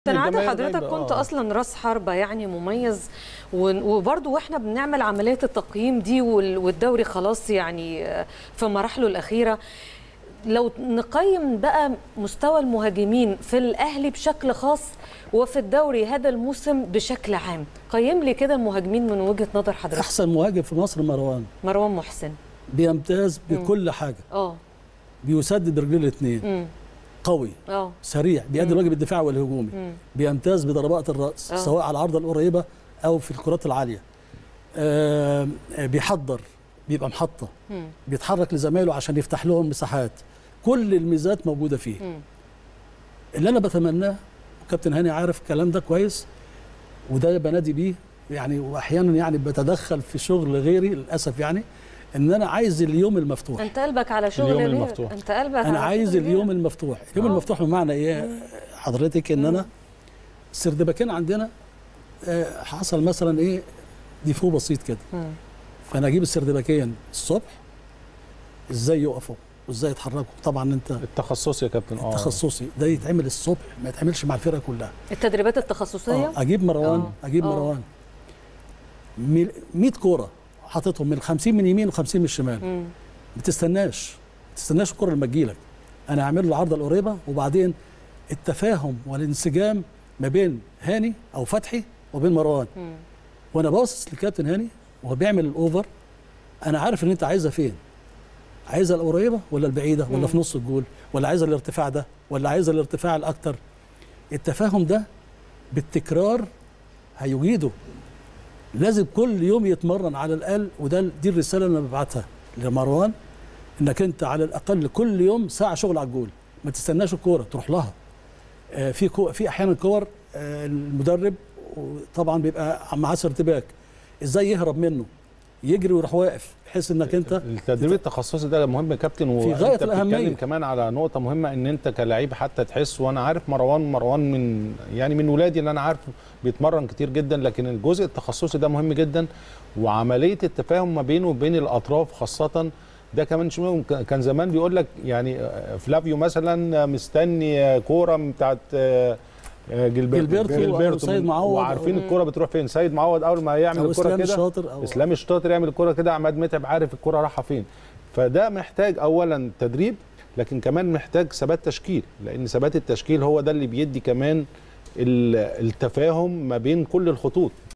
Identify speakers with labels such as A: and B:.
A: انا عارفه
B: الجماهير
A: حضرتك
B: غايبة،
A: كنت
B: آه.
A: اصلا راس حربه يعني مميز و- وبرضه واحنا بنعمل عمليه التقييم دي وال- والدوري خلاص يعني آه، في مراحله الاخيره لو نقيم بقى مستوى المهاجمين في الاهلي بشكل خاص وفي الدوري هذا الموسم بشكل عام قيم لي كده المهاجمين من وجهه نظر حضرتك
C: احسن مهاجم في مصر مروان
A: مروان محسن
C: بيمتاز بكل حاجه
A: اه
C: بيسدد برجليه الاثنين
A: امم
C: قوي
A: اه
C: سريع بيأدي الواجب الدفاعي والهجومي
A: مم.
C: بيمتاز بضربات الراس
A: آه.
C: سواء على العارضه القريبه او في الكرات العاليه آه بيحضر بيبقى محطه
A: مم.
C: بيتحرك لزمايله عشان يفتح لهم مساحات كل الميزات موجوده فيه
A: مم.
C: اللي انا بتمناه وكابتن هاني عارف الكلام ده كويس وده بنادي بيه يعني واحيانا يعني بتدخل في شغل غيري للاسف يعني ان انا عايز اليوم المفتوح
A: انت قلبك على شغل
B: اليوم
A: غيرك.
B: المفتوح.
A: انت قلبك
C: انا
A: على
C: عايز
A: شغل
C: اليوم
A: غيرك.
C: المفتوح اليوم
A: آه.
C: المفتوح بمعنى ايه حضرتك ان انا السردباكين عندنا آه، حصل مثلا ايه ديفو بسيط كده
A: مم.
C: فانا اجيب السردباكين الصبح ازاي يقفوا وازاي يتحركوا طبعا انت
B: التخصصي يا كابتن اه
C: تخصصي ده يتعمل الصبح ما يتعملش مع الفرقه كلها
A: التدريبات التخصصيه
C: آه، اجيب مروان
A: آه.
C: اجيب
A: آه.
C: مروان ميل- 100 كوره حاططهم من 50 من يمين و50 من الشمال
A: مم.
C: ما تستناش ما تستناش الكره لما تجيلك انا هعمل له العرضه القريبه وبعدين التفاهم والانسجام ما بين هاني او فتحي وبين مروان
A: مم.
C: وانا باصص لكابتن هاني وهو بيعمل الاوفر انا عارف ان انت عايزها فين عايزها القريبه ولا البعيده ولا
A: مم.
C: في نص الجول ولا عايزها الارتفاع ده ولا عايزها الارتفاع الاكتر التفاهم ده بالتكرار هيجيده لازم كل يوم يتمرن على الاقل وده دي الرساله اللي انا ببعتها لمروان انك انت على الاقل كل يوم ساعه شغل على الجول ما تستناش الكوره تروح لها آه، في كو في احيانا كور آه، المدرب طبعا بيبقى معاه ارتباك ازاي يهرب منه يجري ويروح واقف بحيث انك انت
B: التدريب التخصصي ده مهم يا كابتن
C: في غاية
B: وانت
C: الأهمية.
B: بتتكلم كمان على نقطه مهمه ان انت كلاعب حتى تحس وانا عارف مروان مروان من يعني من ولادي اللي انا عارفه بيتمرن كتير جدا لكن الجزء التخصصي ده مهم جدا وعمليه التفاهم ما بينه وبين الاطراف خاصه ده كمان شو كان زمان بيقول لك يعني فلافيو مثلا مستني كوره بتاعت جilberto
C: جilberto أو سيد معوض
B: وعارفين
A: أو-
B: الكوره بتروح فين سيد معوض اول ما يعمل
C: او
B: الكوره
C: اسلام
B: كده
C: الشاطر او
B: اسلام الشاطر يعمل الكوره كده عماد متعب عارف الكوره رايحه فين فده محتاج اولا تدريب لكن كمان محتاج ثبات تشكيل لان ثبات التشكيل هو ده اللي بيدي كمان ال- التفاهم ما بين كل الخطوط